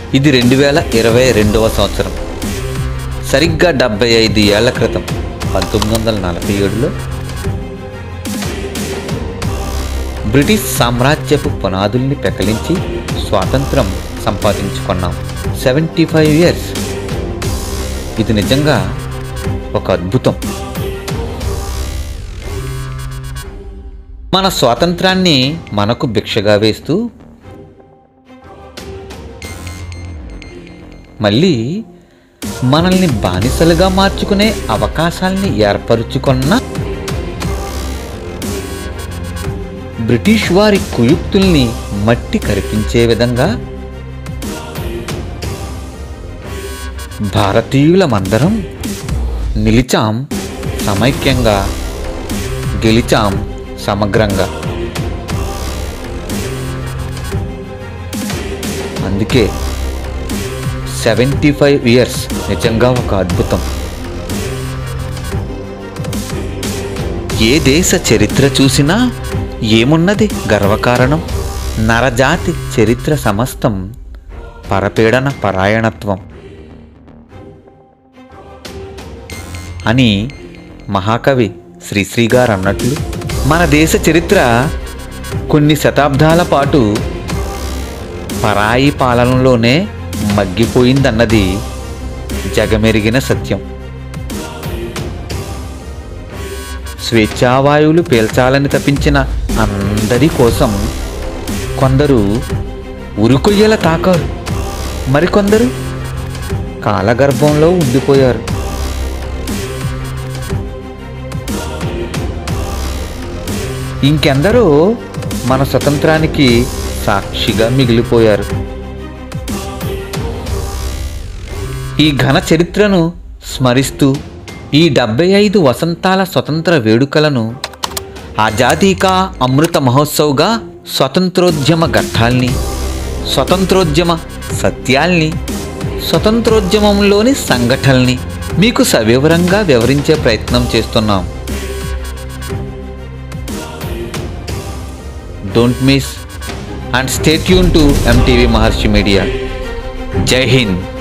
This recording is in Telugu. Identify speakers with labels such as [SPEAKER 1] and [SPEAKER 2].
[SPEAKER 1] ఇది రెండు వేల ఇరవై రెండవ సంవత్సరం సరిగ్గా డెబ్బై ఐదు ఏళ్ల క్రితం పంతొమ్మిది వందల నలభై ఏడులో బ్రిటిష్ సామ్రాజ్యపు పునాదుల్ని పెకలించి స్వాతంత్రం సంపాదించుకున్నాం సెవెంటీ ఫైవ్ ఇయర్స్ ఇది నిజంగా ఒక అద్భుతం మన స్వాతంత్రాన్ని మనకు భిక్షగా వేస్తూ మళ్ళీ మనల్ని బానిసలుగా మార్చుకునే అవకాశాల్ని ఏర్పరుచుకున్న బ్రిటిష్ వారి కుయుక్తుల్ని మట్టి కరిపించే విధంగా భారతీయులమందరం నిలిచాం సమైక్యంగా గెలిచాం సమగ్రంగా అందుకే సెవెంటీ ఫైవ్ ఇయర్స్ నిజంగా ఒక అద్భుతం ఏ దేశ చరిత్ర చూసినా ఏమున్నది గర్వకారణం నరజాతి చరిత్ర సమస్తం పరపీడన పరాయణత్వం అని మహాకవి శ్రీశ్రీ గారు అన్నట్లు మన దేశ చరిత్ర కొన్ని శతాబ్దాల పాటు పరాయి పాలనలోనే మగ్గిపోయిందన్నది జగమెరిగిన సత్యం స్వేచ్ఛావాయువులు పీల్చాలని తప్పించిన అందరి కోసం కొందరు ఉరుకొయ్యల తాకారు మరికొందరు కాలగర్భంలో ఉండిపోయారు ఇంకెందరో మన స్వతంత్రానికి సాక్షిగా మిగిలిపోయారు ఈ ఘన చరిత్రను స్మరిస్తూ ఈ డెబ్బై ఐదు వసంతాల స్వతంత్ర వేడుకలను ఆజాదీ కా అమృత మహోత్సవ్గా స్వతంత్రోద్యమ ఘట్టాల్ని స్వతంత్రోద్యమ సత్యాల్ని స్వతంత్రోద్యమంలోని సంఘటనల్ని మీకు సవివరంగా వివరించే ప్రయత్నం చేస్తున్నాం don't miss and stay tune to MTV Maharshi media జై హింద్